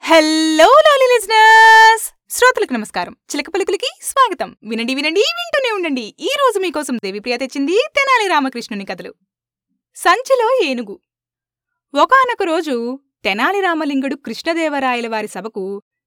hello లాలీ listeners శ్రోతలకు నమస్కారం చిలక పలుకులకి స్వాగతం వినండి వినండి వింటూనే ఉండండి ఈ రోజు మీకోసం దేవిప్రియ తెచ్చింది తెనాలి రామకృష్ణుని కథలు సంచిలో ఏనుగు ఒకానొక రోజు తెనాలి రామలింగుడు కృష్ణదేవరాయల వారి సభకు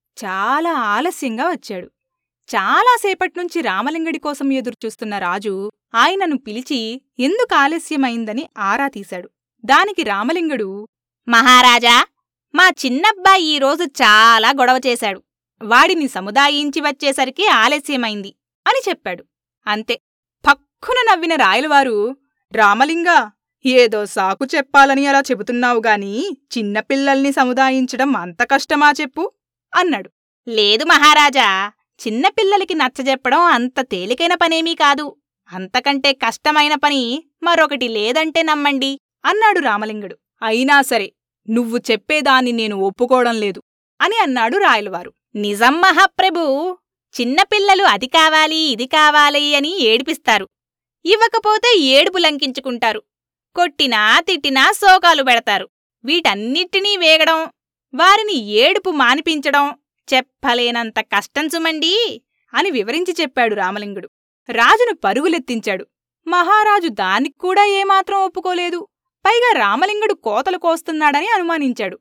చాలా ఆలస్యంగా వచ్చాడు చాలాసేపట్నుంచి రామలింగుడి కోసం ఎదురుచూస్తున్న రాజు ఆయనను పిలిచి ఎందుకు ఆలస్యమైందని ఆరా తీశాడు దానికి రామలింగుడు మహారాజా మా చిన్నబ్బాయి ఈరోజు చాలా గొడవ చేశాడు వాడిని సముదాయించి వచ్చేసరికి ఆలస్యమైంది అని చెప్పాడు అంతే పక్కున నవ్విన రాయలవారు రామలింగా ఏదో సాకు చెప్పాలని అలా చెబుతున్నావు గాని చిన్నపిల్లల్ని సముదాయించడం అంత కష్టమా చెప్పు అన్నాడు లేదు మహారాజా చిన్నపిల్లలకి నచ్చజెప్పడం అంత తేలికైన పనేమీ కాదు అంతకంటే కష్టమైన పని మరొకటి లేదంటే నమ్మండి అన్నాడు రామలింగుడు అయినా సరే నువ్వు చెప్పేదాన్ని నేను ఒప్పుకోవడం లేదు అని అన్నాడు రాయలవారు నిజం మహాప్రభు చిన్నపిల్లలు అది కావాలి ఇది కావాలి అని ఏడిపిస్తారు ఇవ్వకపోతే ఏడుపు లంకించుకుంటారు కొట్టినా తిట్టినా శోకాలు పెడతారు వీటన్నిటినీ వేగడం వారిని ఏడుపు మానిపించడం చెప్పలేనంత కష్టం సుమండి అని వివరించి చెప్పాడు రామలింగుడు రాజును పరుగులెత్తించాడు మహారాజు దానికి కూడా ఏమాత్రం ఒప్పుకోలేదు పైగా రామలింగుడు కోతలు కోస్తున్నాడని అనుమానించాడు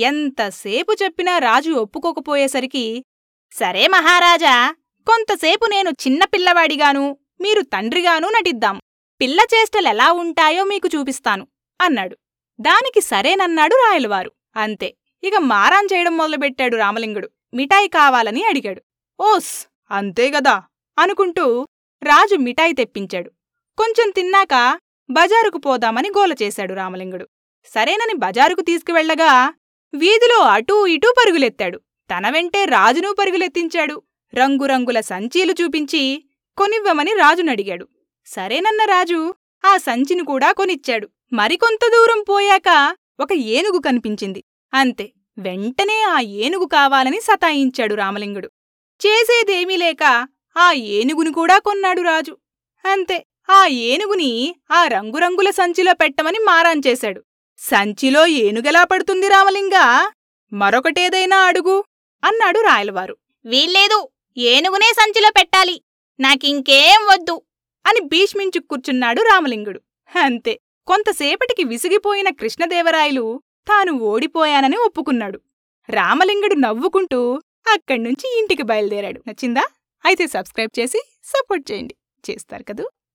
ఎంతసేపు చెప్పినా రాజు ఒప్పుకోకపోయేసరికి సరే మహారాజా కొంతసేపు నేను చిన్నపిల్లవాడిగాను మీరు తండ్రిగానూ నటిద్దాం పిల్ల చేష్టలెలా ఉంటాయో మీకు చూపిస్తాను అన్నాడు దానికి సరేనన్నాడు రాయలవారు అంతే ఇక మారాన్ చేయడం మొదలుపెట్టాడు రామలింగుడు మిఠాయి కావాలని అడిగాడు ఓస్ అంతేగదా అనుకుంటూ రాజు మిఠాయి తెప్పించాడు కొంచెం తిన్నాక బజారుకు పోదామని గోల చేశాడు రామలింగుడు సరేనని బజారుకు తీసుకువెళ్లగా వీధిలో అటూ ఇటూ పరుగులెత్తాడు తన వెంటే రాజునూ పరుగులెత్తించాడు రంగురంగుల సంచీలు చూపించి కొనివ్వమని రాజునడిగాడు సరేనన్న రాజు ఆ సంచిని కూడా కొనిచ్చాడు మరికొంత దూరం పోయాక ఒక ఏనుగు కనిపించింది అంతే వెంటనే ఆ ఏనుగు కావాలని సతాయించాడు రామలింగుడు చేసేదేమీ లేక ఆ ఏనుగుని కూడా కొన్నాడు రాజు అంతే ఆ ఏనుగుని ఆ రంగురంగుల సంచిలో పెట్టమని మారాంచేశాడు సంచిలో ఏనుగెలా పడుతుంది రామలింగా మరొకటేదైనా అడుగు అన్నాడు రాయలవారు వీల్లేదు ఏనుగునే సంచిలో పెట్టాలి నాకింకేం వద్దు అని భీష్మించు కూర్చున్నాడు రామలింగుడు అంతే కొంతసేపటికి విసిగిపోయిన కృష్ణదేవరాయలు తాను ఓడిపోయానని ఒప్పుకున్నాడు రామలింగుడు నవ్వుకుంటూ అక్కడ్నుంచి ఇంటికి బయలుదేరాడు నచ్చిందా అయితే సబ్స్క్రైబ్ చేసి సపోర్ట్ చేయండి చేస్తారు కదూ